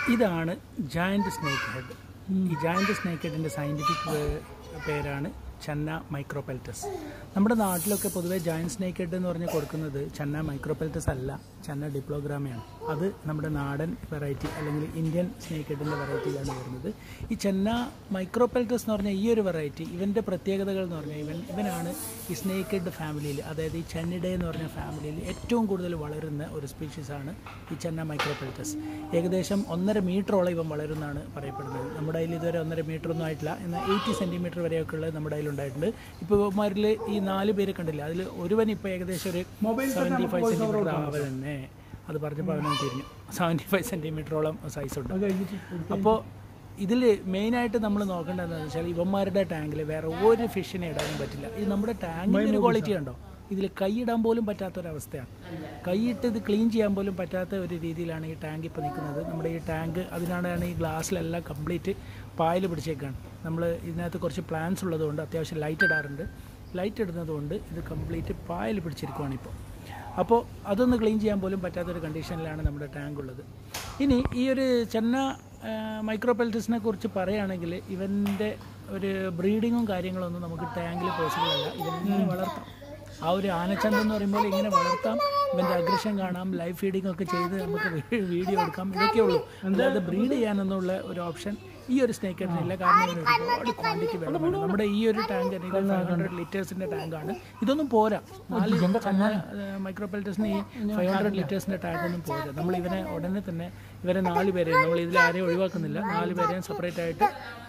ഇതാണ് giant snake head ഈ giant snake ഹെഡിൻ്റെ സയൻറ്റിഫിക് പേരാണ് ചന്ന മൈക്രോപെൽറ്റസ് നമ്മുടെ നാട്ടിലൊക്കെ പൊതുവേ ജയന്റ് സ്നേക്ക് ഹെഡ് എന്ന് പറഞ്ഞ് കൊടുക്കുന്നത് ചന്ന മൈക്രോപെൽറ്റസ് അല്ല ചന്ന ഡിപ്ലോഗ്രാമയാണ് അത് നമ്മുടെ നാടൻ വെറൈറ്റി അല്ലെങ്കിൽ ഇന്ത്യൻ സ്നേക്ക് ഹെഡിൻ്റെ വെറൈറ്റിയിലാണ് വരുന്നത് ഈ ചെന്ന മൈക്രോപെൽറ്റസ് എന്ന് പറഞ്ഞാൽ ഈ ഒരു വെറൈറ്റി ഇവൻ്റെ പ്രത്യേകതകൾ എന്ന് പറഞ്ഞാൽ ഇവൻ ഇവനാണ് ഈ സ്നേക്ക് ഹെഡ് ഫാമിലിയിൽ അതായത് ഈ ചെന്നിഡേ എന്ന് പറഞ്ഞ ഫാമിലിയിൽ ഏറ്റവും കൂടുതൽ വളരുന്ന ഒരു സ്പീഷീസാണ് ഈ ചെന്ന മൈക്രോപെൽറ്റസ് ഏകദേശം ഒന്നര മീറ്ററോളം ഇവൻ വളരുന്നതാണ് പറയപ്പെടുന്നത് നമ്മുടെ കയ്യിൽ ഇതുവരെ ഒന്നര മീറ്റർ ഒന്നും ആയിട്ടില്ല എന്നാൽ എയ്റ്റി സെൻറ്റിമീറ്റർ വരെയൊക്കെ ഉള്ളത് നമ്മുടെ കയ്യിൽ ഉണ്ടായിട്ടുണ്ട് ഇപ്പോൾ ഇവന്മാരിൽ ഈ നാല് പേര് കണ്ടില്ല അതിൽ ഒരുവൻ ഇപ്പോൾ ഏകദേശം ഒരു സെവൻറ്റി ഫൈവ് സെൻറ്റിമീറ്റർ ആവ തന്നെ അത് പറഞ്ഞപ്പോൾ അവനൊന്ന് തിരിഞ്ഞു സെവൻറ്റി ഫൈവ് സെൻറ്റിമീറ്ററോളം സൈസ് ഉണ്ട് അത് കഴിഞ്ഞിട്ട് അപ്പോൾ ഇതിൽ മെയിനായിട്ട് നമ്മൾ നോക്കേണ്ടത് എന്താണെന്ന് വെച്ചാൽ ഇവന്മാരുടെ ടാങ്കിൽ വേറെ ഒരു ഫിഷിനെ ഇടാനും പറ്റില്ല ഇത് നമ്മുടെ ടാങ്കിൻ്റെ ഒരു ക്വാളിറ്റി ഉണ്ടോ ഇതിൽ കൈയിടാൻ പോലും പറ്റാത്തൊരവസ്ഥയാണ് കൈയിട്ട് ഇത് ക്ലീൻ ചെയ്യാൻ പോലും പറ്റാത്ത ഒരു രീതിയിലാണ് ഈ ടാങ്ക് ഇപ്പോൾ നിൽക്കുന്നത് നമ്മുടെ ഈ ടാങ്ക് അതിനാണ് ഈ ഗ്ലാസ്സിലെല്ലാം കംപ്ലീറ്റ് പായൽ പിടിച്ചേക്കാണ് നമ്മൾ ഇതിനകത്ത് കുറച്ച് പ്ലാൻസ് ഉള്ളതുകൊണ്ട് അത്യാവശ്യം ലൈറ്റ് ഇടാറുണ്ട് ലൈറ്റ് ഇടുന്നതുകൊണ്ട് ഇത് കംപ്ലീറ്റ് പായൽ പിടിച്ചിരിക്കുവാണ് ഇപ്പോൾ അപ്പോൾ അതൊന്ന് ക്ലീൻ ചെയ്യാൻ പോലും പറ്റാത്തൊരു കണ്ടീഷനിലാണ് നമ്മുടെ ടാങ്ക് ഉള്ളത് ഇനി ഈ ഒരു ചെന്ന മൈക്രോപെൽറ്റസിനെ കുറിച്ച് പറയുകയാണെങ്കിൽ ഇവൻ്റെ ഒരു ബ്രീഡിങ്ങും കാര്യങ്ങളൊന്നും നമുക്ക് ടാങ്കിൽ പോസിബിൾ അല്ല ഇവനെ വളർത്താം ആ ഒരു ആനച്ചന്ത എന്ന് പറയുമ്പോൾ ഇങ്ങനെ വളർത്താം ഇവൻ്റെ അഗ്രഷൻ കാണാം ലൈവ് ഫീഡിംഗ് ഒക്കെ ചെയ്ത് നമുക്ക് വീഡിയോ എടുക്കാം ഇതൊക്കെ ഉള്ളൂ അല്ലാതെ ബ്രീഡ് ചെയ്യാനെന്നുള്ള ഒരു ഓപ്ഷൻ ഈ ഒരു സ്നേക്ക് ഇല്ല കാരണം ഇതിന് ഒരുപാട് ക്വാണ്ടിറ്റി വെള്ളം വേണം നമ്മുടെ ഈ ഒരു ടാങ്ക് ഇത് ഫൈവ് ഹൺഡ്രഡ് ലിറ്റേഴ്സിൻ്റെ ടാങ്കാണ് ഇതൊന്നും പോരാ നാല് മൈക്രോപെൽറ്റസിന് ഈ ഫൈവ് ഹൺഡ്രഡ് ലിറ്റേഴ്സിൻ്റെ ടാങ്ക് ഒന്നും പോരാ നമ്മൾ ഇവനെ ഉടനെ തന്നെ ഇവരെ നാല് പേരെയും നമ്മൾ ഇതിൽ ആരെയും ഒഴിവാക്കുന്നില്ല നാല് പേരെയും സെപ്പറേറ്റ് ആയിട്ട്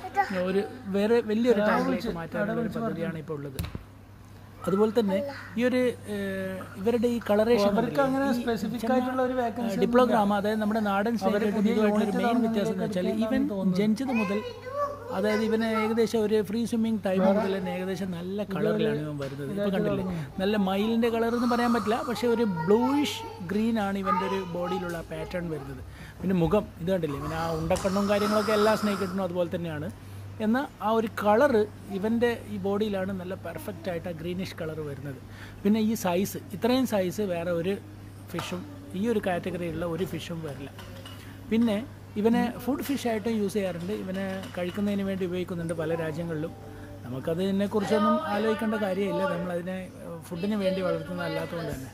ഒരു വേറെ വലിയൊരു ടാങ്കിലേക്ക് മാറ്റാനുള്ള ഒരു പദ്ധതിയാണ് ഇപ്പോൾ ഉള്ളത് അതുപോലെ തന്നെ ഈ ഒരു ഏഹ്, ഇവരുടെ ഈ കളറേഷൻ അങ്ങനെ സ്പെസിഫിക് ആയിട്ടുള്ള ഒരു വേക്കൻസി ഡിപ്ലോഗ്രാമ അതായത് നമ്മുടെ നാടൻ സ്റ്റൈലായിട്ടും ഇതുമായിട്ടുള്ള ഒരു മെയിൻ വ്യത്യാസം എന്ന് വെച്ചാൽ ഇവൻ ജനിച്ചത് മുതൽ അതായത് ഇവന് ഏകദേശം ഒരു ഫ്രീ സ്വിമ്മിങ് ടൈം മുതൽ തന്നെ ഏകദേശം നല്ല കളറിലാണ് ഇവൻ വരുന്നത് ഇപ്പോൾ കണ്ടില്ലേ നല്ല മയിലിൻ്റെ കളർ എന്ന് പറയാൻ പറ്റില്ല പക്ഷേ ഒരു ബ്ലൂയിഷ് ഗ്രീൻ ആണ് ഇവൻ്റെ ഒരു ബോഡിയിലുള്ള പാറ്റേൺ വരുന്നത് പിന്നെ മുഖം ഇത് കണ്ടില്ലേ ഇവൻ ആ ഉണ്ടക്കണ്ണും കാര്യങ്ങളൊക്കെ എല്ലാ സ്നേഹിക്കിട്ടും അതുപോലെ തന്നെയാണ് എന്നാൽ ആ ഒരു കളറ് ഇവൻ്റെ ഈ ബോഡിയിലാണ് നല്ല പെർഫെക്റ്റ് ആയിട്ട് ആ ഗ്രീനിഷ് കളർ വരുന്നത് പിന്നെ ഈ സൈസ് ഇത്രയും സൈസ് വേറെ ഒരു ഫിഷും ഈ ഒരു കാറ്റഗറിയിലുള്ള ഒരു ഫിഷും വരില്ല പിന്നെ ഇവനെ ഫുഡ് ഫിഷായിട്ടും യൂസ് ചെയ്യാറുണ്ട് ഇവനെ കഴിക്കുന്നതിന് വേണ്ടി ഉപയോഗിക്കുന്നുണ്ട് പല രാജ്യങ്ങളിലും നമുക്കതിനെക്കുറിച്ചൊന്നും ആലോചിക്കേണ്ട കാര്യമില്ല നമ്മളതിനെ ഫുഡിന് വേണ്ടി വളർത്തുന്നതല്ലാത്തതുകൊണ്ട് തന്നെ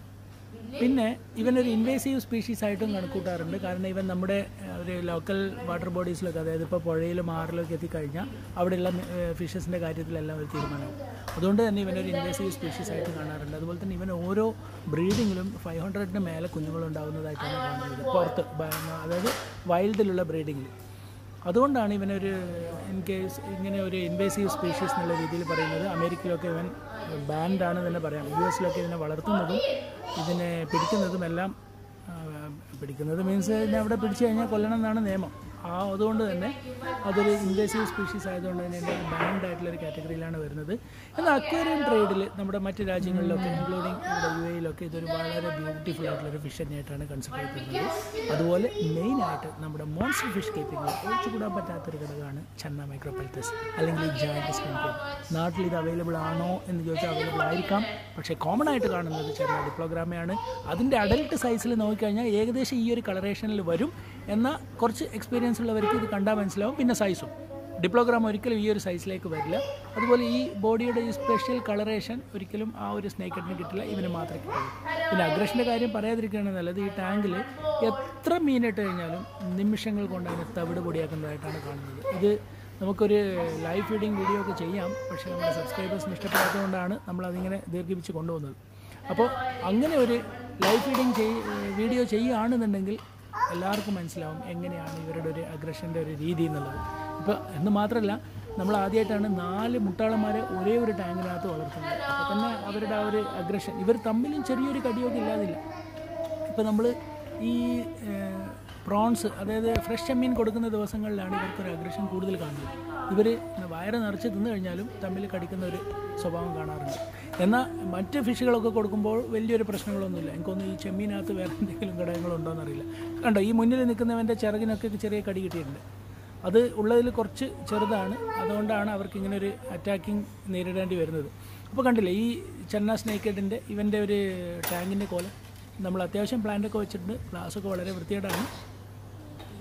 പിന്നെ ഇവനൊരു ഇൻവേസീവ് സ്പീഷീസ് ആയിട്ടും കണക്കൂട്ടാറുണ്ട് കാരണം ഇവൻ നമ്മുടെ ഏഹ്, ഒരു ലോക്കൽ വാട്ടർ ബോഡീസിലൊക്കെ അതായത് ഇപ്പോൾ പുഴയിലും ആറിലൊക്കെ എത്തിക്കഴിഞ്ഞാൽ അവിടെയുള്ള ഫിഷസിൻ്റെ കാര്യത്തിലെല്ലാം ഒരു തീരുമാനമാവും അതുകൊണ്ട് തന്നെ ഇവനൊരു ഇൻവേസീവ് സ്പീഷീസ് ആയിട്ട് കാണാറുണ്ട് അതുപോലെ തന്നെ ഇവൻ ഓരോ ബ്രീഡിങ്ങിലും ഫൈവ് ഹൺഡ്രഡിന് മേലെ കുഞ്ഞുങ്ങളുണ്ടാകുന്നതായിട്ടാണ് കാണുന്നത് പുറത്ത് ബ- അതായത് വൈൽഡിലുള്ള ബ്രീഡിങ്ങിൽ അതുകൊണ്ടാണ് ഇവനൊരു ഇൻ കേസ് ഇങ്ങനെ ഒരു ഇൻവേസീവ് സ്പീഷീസ് എന്നുള്ള രീതിയിൽ പറയുന്നത് അമേരിക്കയിലൊക്കെ ഇവൻ ബാൻഡാണ് തന്നെ പറയാം യു എസിലൊക്കെ ഇതിനെ വളർത്തുന്നതും ഇതിനെ പിടിക്കുന്നതും എല്ലാം ആ, പിടിക്കുന്നത് മീൻസ് ഇതിനെ അവിടെ പിടിച്ചു കഴിഞ്ഞാൽ കൊല്ലണം എന്നാണ് നിയമം ആ അതുകൊണ്ട് തന്നെ അതൊരു ഇൻവേസീവ് സ്പീഷീസ് ആയതുകൊണ്ട് തന്നെ ഇതിൻ്റെ ബാൻഡ് ആയിട്ടുള്ള ഒരു കാറ്റഗറിയിലാണ് വരുന്നത് എന്നാൽ അക്വേറിയം ട്രേഡിൽ നമ്മുടെ മറ്റ് രാജ്യങ്ങളിലൊക്കെ ഇൻക്ലൂഡിങ് ഇവിടെ യു എയിലൊക്കെ ഇതൊരു വളരെ ബ്യൂട്ടിഫുൾ ആയിട്ടുള്ള ഒരു ഫിഷ് തന്നെയായിട്ടാണ് കൺസിഡർ ചെയ്യപ്പെടുന്നത് അതുപോലെ മെയിനായിട്ട് നമ്മുടെ മോൺസ്റ്റർ ഫിഷ് കീപ്പിംഗിൽ ഒഴിച്ചുകൂടാൻ പറ്റാത്തൊരു ഘടകമാണ് ചന്ന മൈക്രോപെൽറ്റസ് അല്ലെങ്കിൽ ജാൻറ്റ് സ്പിൻകർ നാട്ടിൽ ഇത് അവൈലബിൾ ആണോ എന്ന് ചോദിച്ചാൽ അവൈലബിൾ ആയിരിക്കാം പക്ഷേ കോമൺ ആയിട്ട് കാണുന്നത് ചെറിയ ഡിപ്ലോഗ്രാമയാണ് അതിൻ്റെ അഡൽട്ട് സൈസിൽ നോക്കിക്കഴിഞ്ഞാൽ ഏകദേശം ഈ ഒരു കളറേഷനിൽ വരും എന്നാൽ കുറച്ച് എക്സ്പീരിയൻസ് ഉള്ളവർക്ക് ഇത് കണ്ടാൽ മനസ്സിലാവും പിന്നെ സൈസും ഡിപ്ലോഗ്രാം ഒരിക്കലും ഈ ഒരു സൈസിലേക്ക് വരില്ല അതുപോലെ ഈ ബോഡിയുടെ ഈ സ്പെഷ്യൽ കളറേഷൻ ഒരിക്കലും ആ ഒരു സ്നേക്കറ്റിന് കിട്ടില്ല ഇവന് മാത്രമേ കിട്ടുള്ളൂ പിന്നെ അഗ്രഷൻ്റെ കാര്യം പറയാതിരിക്കുകയാണ് നല്ലത് ഈ ടാങ്കിൽ എത്ര മീനിട്ട് കഴിഞ്ഞാലും നിമിഷങ്ങൾ കൊണ്ട് അതിനെ തവിട് പൊടിയാക്കുന്നതായിട്ടാണ് കാണുന്നത് ഇത് നമുക്കൊരു ലൈവ് ഫീഡിങ് വീഡിയോ ഒക്കെ ചെയ്യാം പക്ഷേ നമ്മുടെ സബ്സ്ക്രൈബേഴ്സിന് ഇഷ്ടപ്പെടാത്തതുകൊണ്ടാണ് നമ്മൾ അതിങ്ങനെ ദീർഘിപ്പിച്ച് കൊണ്ടുപോകുന്നത് അപ്പോൾ അങ്ങനെ ഒരു ലൈവ് ഫീഡിങ് ചെയ് വീഡിയോ ചെയ്യുകയാണെന്നുണ്ടെങ്കിൽ എല്ലാവർക്കും മനസ്സിലാവും എങ്ങനെയാണ് ഇവരുടെ ഒരു അഗ്രഷൻ്റെ ഒരു രീതി എന്നുള്ളത് ഇപ്പോൾ എന്ന് മാത്രമല്ല നമ്മൾ ആദ്യമായിട്ടാണ് നാല് മുട്ടാളന്മാരെ ഒരേ ഒരു ടാങ്കിനകത്ത് വളർത്തുന്നത് അപ്പോൾ തന്നെ അവരുടെ ആ ഒരു അഗ്രഷൻ ഇവർ തമ്മിലും ചെറിയൊരു കടിയൊക്കെ ഇല്ലാതില്ല ഇപ്പോൾ നമ്മൾ ഈ പ്രോൺസ് അതായത് ഫ്രഷ് ചെമ്മീൻ കൊടുക്കുന്ന ദിവസങ്ങളിലാണ് ഇവർക്കൊരു അഗ്രഷൻ കൂടുതൽ കാണുന്നത് ഇവർ വയറ് നിറച്ച് തിന്നു കഴിഞ്ഞാലും തമ്മിൽ കടിക്കുന്ന ഒരു സ്വഭാവം കാണാറുണ്ട് എന്നാൽ മറ്റ് ഫിഷുകളൊക്കെ കൊടുക്കുമ്പോൾ വലിയൊരു പ്രശ്നങ്ങളൊന്നുമില്ല എനിക്കൊന്നും ഈ ചെമ്മീനകത്ത് വേറെ എന്തെങ്കിലും ഘടകങ്ങളുണ്ടോ എന്നറിയില്ല കണ്ടോ ഈ മുന്നിൽ നിൽക്കുന്നവൻ്റെ ചിറകിനൊക്കെ ചെറിയ കടി കിട്ടിയിട്ടുണ്ട് അത് ഉള്ളതിൽ കുറച്ച് ചെറുതാണ് അതുകൊണ്ടാണ് അവർക്ക് ഇങ്ങനെ ഒരു അറ്റാക്കിംഗ് നേരിടേണ്ടി വരുന്നത് അപ്പോൾ കണ്ടില്ലേ ഈ ചെന്ന സ്നേക്കഡിൻ്റെ ഇവൻ്റെ ഒരു ടാങ്കിൻ്റെ കോലം നമ്മൾ അത്യാവശ്യം പ്ലാന്റൊക്കെ വെച്ചിട്ടുണ്ട് ഗ്ലാസ്സൊക്കെ വളരെ വൃത്തികേടാണ്